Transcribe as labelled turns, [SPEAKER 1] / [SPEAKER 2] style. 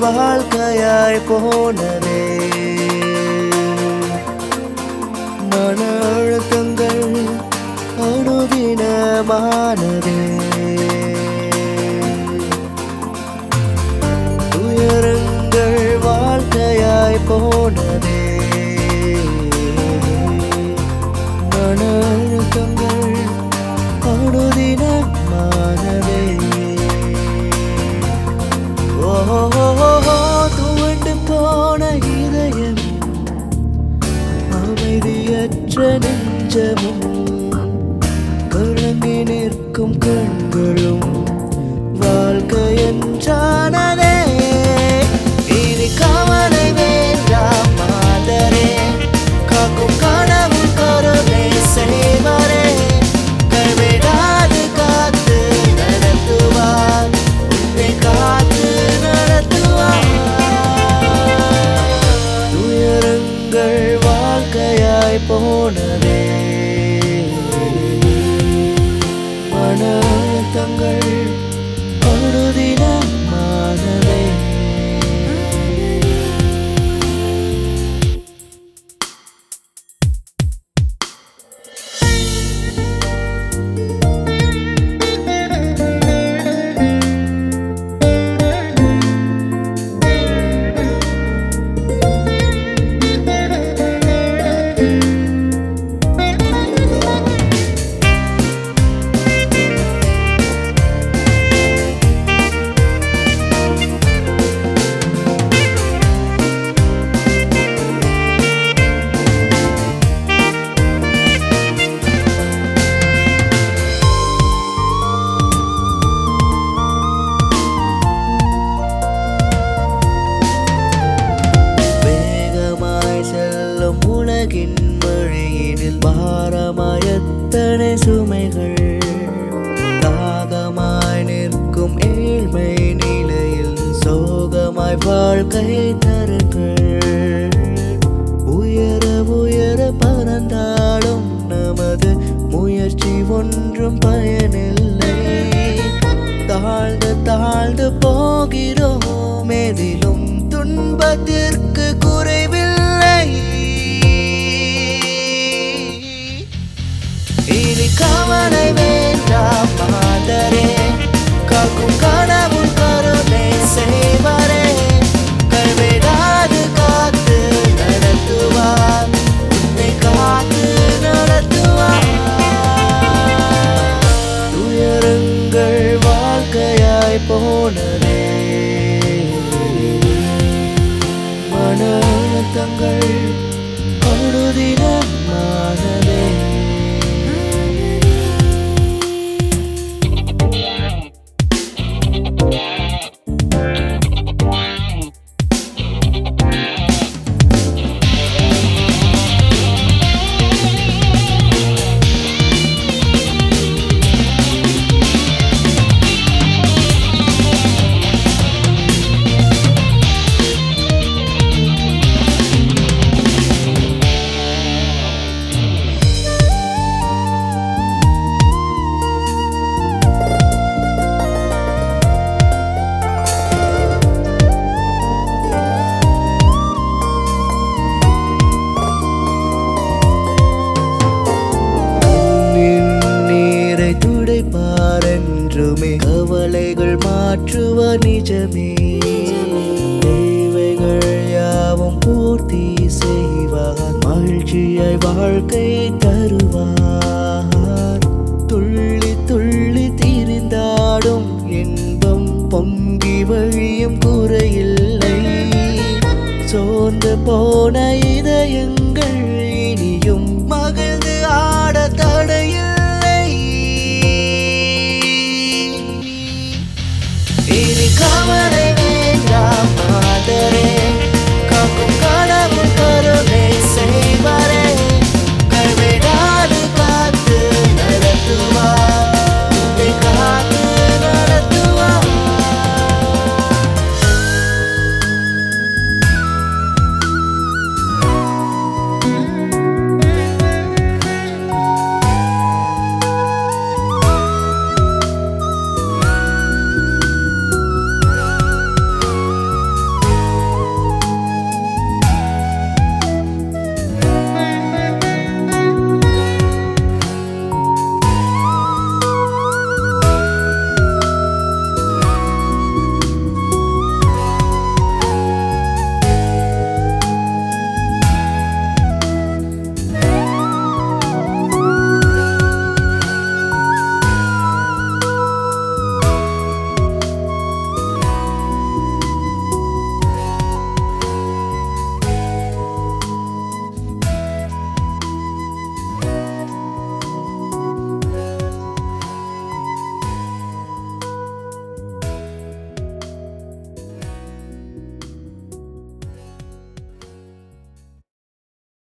[SPEAKER 1] வாழ்க்கையாய் போனதே மன அழுத்தங்கள் அனுதினமானதே துயரங்கள் வாழ்க்கையாய் போனதே மன அழுத்தங்கள் அனுதினமானதே ஓஹோ துவண்டு போன இதயம் அமைதியற்ற நெஞ்சமும் கலங்கி நிற்கும் கண்களும் வாழ்க்கை என்றானதே இனி கவலை வேண்டாம் மாதரே காக்கும் கனவு கருணை செய்வரே கைவிடாது காத்து நடத்துவார் உன்னை காத்து நடத்துவார் துயரங்கள் வாழ்க்கையாய் போனதே மன அழுத்தங்கள் அழுதினமானதே வேகமாய் செல்லும் உலகின் வழியினில் பாரமாய் எத்தனை சுமைகள் தாகமாய் நிற்கும் ஏழ்மை நிலையில் சோகமாய் வாழ்க்கை தருங்கள் உயர உயர பறந்தாலும் நமது முயற்சி ஒன்றும் பயனில்லை தாழ்ந்து தாழ்ந்து போகிறோம் எதிலும் துன்பத்திற்கு குறைவில்லை இனி கவலை வேண்டாம் மாதரே காக்கும் கனவு கருணை செய்வரே கைவிடாது காத்து நடத்துவார் உன்னை காத்து நடத்துவார் துயரங்கள் வாழ்க்கையாய் போனதே மன அழுத்தங்கள் அழுதினமானதே கண்ணின் நீரை துடைப்பார் என்றுமே கவலைகள் மாற்றுவார் நிஜமே தேவைகள் யாவும் பூர்த்தி செய்வார் மகிழ்ச்சியாய் வாழ்க்கை தரு